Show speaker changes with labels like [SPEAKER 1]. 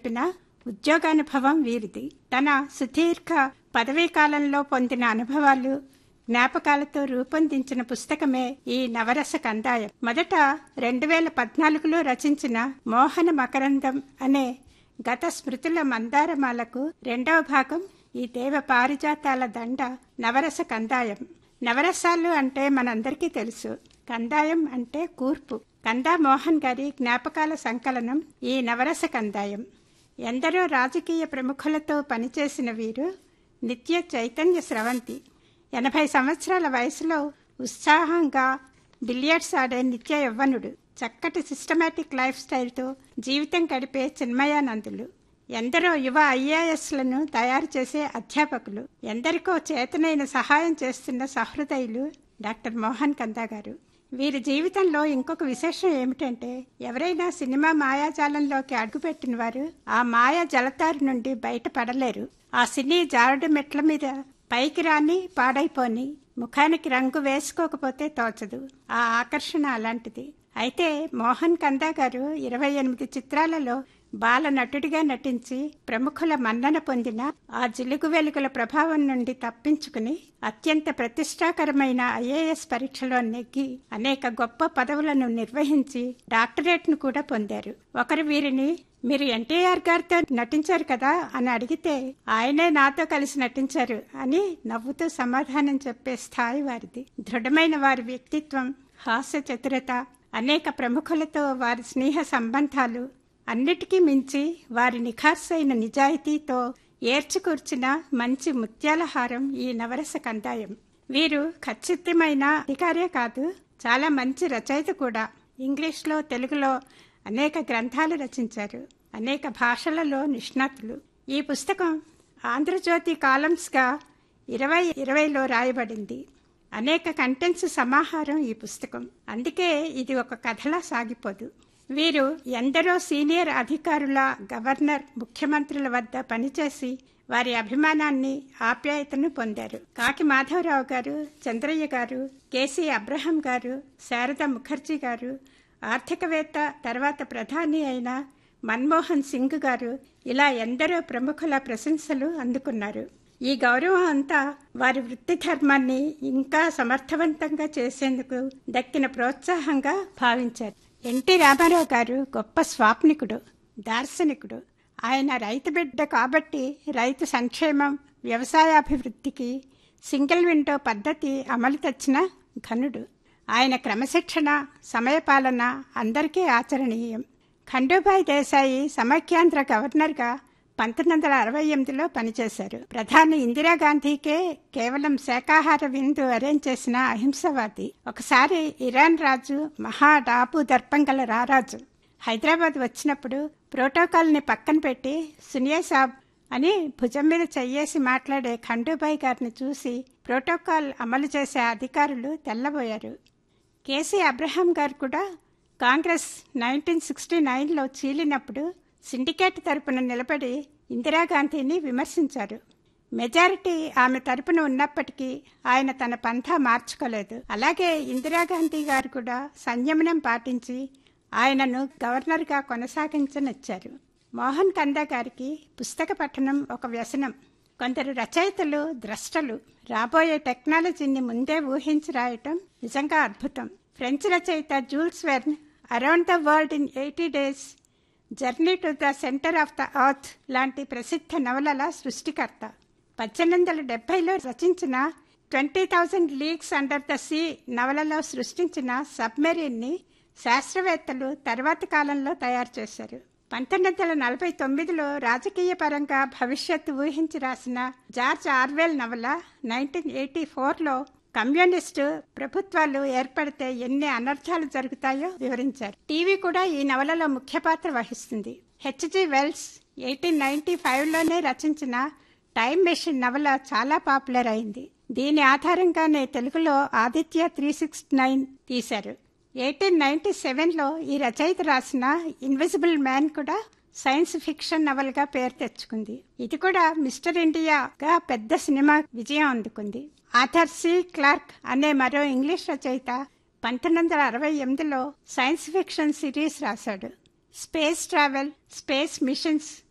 [SPEAKER 1] చెప్పిన ఉద్యోగానుభవం వీరిది తన సుదీర్ఘ పదవీ కాలంలో పొందిన అనుభవాలు జ్ఞాపకాలతో రూపొందించిన పుస్తకమే ఈ నవరస కందాయం మొదట రెండు వేల పద్నాలుగులో రచించిన మోహన మకరందం అనే గత స్మృతుల మందారమాలకు రెండవ భాగం ఈ దేవ పారిజాతాల దండ నవరస కందాయం నవరసాలు అంటే మనందరికీ తెలుసు కందాయం అంటే కూర్పు కందా మోహన్ గారి జ్ఞాపకాల సంకలనం ఈ నవరస కందాయం ఎందరో రాజకీయ ప్రముఖులతో పనిచేసిన వీరు నిత్య చైతన్య స్రవంతి ఎనభై సంవత్సరాల వయసులో ఉత్సాహంగా బిలియర్డ్స్ ఆడే నిత్య యవ్వనుడు చక్కటి సిస్టమేటిక్ లైఫ్ స్టైల్తో జీవితం గడిపే చిన్మయానందులు ఎందరో యువ ఐఏఎస్లను తయారు చేసే అధ్యాపకులు ఎందరికో చేతనైన సహాయం చేస్తున్న సహృదయులు డాక్టర్ మోహన్ కందా గారు వీరి జీవితంలో ఇంకొక విశేషం ఏమిటంటే ఎవరైనా సినిమా మాయాజాలంలోకి అడుగుపెట్టిన వారు ఆ మాయా జలతారు నుండి బయటపడలేరు ఆ సినీ జారుడు మెట్ల మీద పైకి రాని పాడైపోని ముఖానికి రంగు వేసుకోకపోతే తోచదు ఆ ఆకర్షణ అలాంటిది అయితే మోహన్ కందా గారు ఇరవై ఎనిమిది చిత్రాలలో బాల నటుడిగా నటించి ప్రముఖుల మన్నన పొందిన ఆ జిలుగు వెలుగుల ప్రభావం నుండి తప్పించుకుని అత్యంత ప్రతిష్టాకరమైన ఐఏఎస్ పరీక్షలో నెగ్గి అనేక గొప్ప పదవులను నిర్వహించి డాక్టరేట్ను కూడా పొందారు ఒకరు వీరిని మీరు ఎన్టీఆర్ గారితో నటించారు కదా అని అడిగితే ఆయనే నాతో కలిసి నటించారు అని నవ్వుతూ సమాధానం చెప్పే స్థాయి వారిది దృఢమైన వారి వ్యక్తిత్వం హాస్య చతురత అనేక ప్రముఖులతో వారి స్నేహ సంబంధాలు అన్నిటికీ మించి వారి నిఖార్సైన నిజాయితీతో ఏర్చికూర్చిన మంచి ముత్యాల హారం ఈ నవరస కందాయం వీరు ఖచ్చితమైన అధికారే కాదు చాలా మంచి రచయిత కూడా ఇంగ్లీష్లో తెలుగులో అనేక గ్రంథాలు రచించారు అనేక భాషలలో నిష్ణాతులు ఈ పుస్తకం ఆంధ్రజ్యోతి కాలమ్స్గా ఇరవై ఇరవైలో రాయబడింది అనేక కంటెంట్స్ సమాహారం ఈ పుస్తకం అందుకే ఇది ఒక కథలా సాగిపోదు వీరు ఎందరో సీనియర్ అధికారుల గవర్నర్ ముఖ్యమంత్రుల వద్ద పనిచేసి వారి అభిమానాన్ని ఆప్యాయతను పొందారు కాకి మాధవరావు గారు చంద్రయ్య గారు కేసీ అబ్రహం గారు శారద ముఖర్జీ గారు ఆర్థికవేత్త తర్వాత ప్రధాని అయిన మన్మోహన్ సింగ్ గారు ఇలా ఎందరో ప్రముఖుల ప్రశంసలు అందుకున్నారు ఈ గౌరవం అంతా వారి వృత్తి ధర్మాన్ని ఇంకా సమర్థవంతంగా చేసేందుకు దక్కిన ప్రోత్సాహంగా భావించారు ఎన్టీ రామారావు గారు గొప్ప స్వాప్నికుడు దార్శనికుడు ఆయన రైతు బిడ్డ కాబట్టి రైతు సంక్షేమం వ్యవసాయాభివృద్ధికి సింగిల్ విండో పద్ధతి అమలు తెచ్చిన ఘనుడు ఆయన క్రమశిక్షణ సమయపాలన అందరికీ ఆచరణీయం ఖండూభాయ్ దేశాయి సమైక్యాంధ్ర గవర్నర్గా పంతొమ్మిది వందల అరవై ఎనిమిదిలో పనిచేశారు ప్రధాని ఇందిరాగాంధీకే కేవలం శాకాహార విందు అరేంజ్ చేసిన అహింసవాది ఒకసారి ఇరాన్ రాజు మహా డాబు దర్పం గల రారాజు హైదరాబాద్ వచ్చినప్పుడు ప్రోటోకాల్ని పక్కన పెట్టి సునియా సాబ్ అని భుజం మీద చెయ్యేసి మాట్లాడే ఖండూబాయ్ గారిని చూసి ప్రోటోకాల్ అమలు చేసే అధికారులు తెల్లబోయారు కేసీ అబ్రహాం గారు కూడా కాంగ్రెస్ నైన్టీన్ సిక్స్టీ నైన్లో చీలినప్పుడు సిండికేట్ తరపున నిలబడి ఇందిరాగాంధీని విమర్శించారు మెజారిటీ ఆమె తరపున ఉన్నప్పటికీ ఆయన తన పంథా మార్చుకోలేదు అలాగే ఇందిరాగాంధీ గారు కూడా సంయమనం పాటించి ఆయనను గవర్నర్గా కొనసాగించనిచ్చారు మోహన్ కందా గారికి పుస్తక పఠనం ఒక వ్యసనం కొందరు రచయితలు ద్రష్టలు రాబోయే టెక్నాలజీని ముందే ఊహించి రాయటం నిజంగా అద్భుతం ఫ్రెంచ్ రచయిత Jules Verne around the world in eighty days journey to the centre of the earth లాంటి ప్రసిద్ధ నవలల సృష్టికర్త పద్దెనిమిది వందల డెబ్బైలో రచించిన twenty thousand leagues under the sea నవలలో సృష్టించిన సబ్మెరీన్ని శాస్త్రవేత్తలు తర్వాతి కాలంలో తయారు చేశారు పంతొమ్మిది వందల నలభై తొమ్మిదిలో రాజకీయ పరంగా భవిష్యత్తు ఊహించి రాసిన జార్జ్ ఆర్వెల్ నవల నైన్టీన్ ఎయిటీ ఫోర్లో కమ్యూనిస్టు ప్రభుత్వాలు ఏర్పడితే ఎన్ని అనర్థాలు జరుగుతాయో వివరించారు టీవీ కూడా ఈ నవలలో ముఖ్య పాత్ర వహిస్తుంది హెచ్జి వెల్స్ ఎయిటీన్ నైన్టీ ఫైవ్లోనే రచించిన టైం మెషిన్ నవల చాలా పాపులర్ అయింది దీని ఆధారంగానే తెలుగులో ఆదిత్య త్రీ సిక్స్ నైన్ తీశారు ఎయిటీన్ నైన్టీ సెవెన్లో ఈ రచయిత రాసిన ఇన్విజిబుల్ మ్యాన్ కూడా సైన్స్ ఫిక్షన్ నవల్గా పేరు తెచ్చుకుంది ఇది కూడా మిస్టర్ ఇండియాగా పెద్ద సినిమా విజయం అందుకుంది ఆథర్ సి క్లార్క్ అనే మరో ఇంగ్లీష్ రచయిత పంతొమ్మిది వందల అరవై ఎనిమిదిలో సైన్స్ ఫిక్షన్ సిరీస్ రాశాడు స్పేస్ ట్రావెల్ స్పేస్ మిషన్స్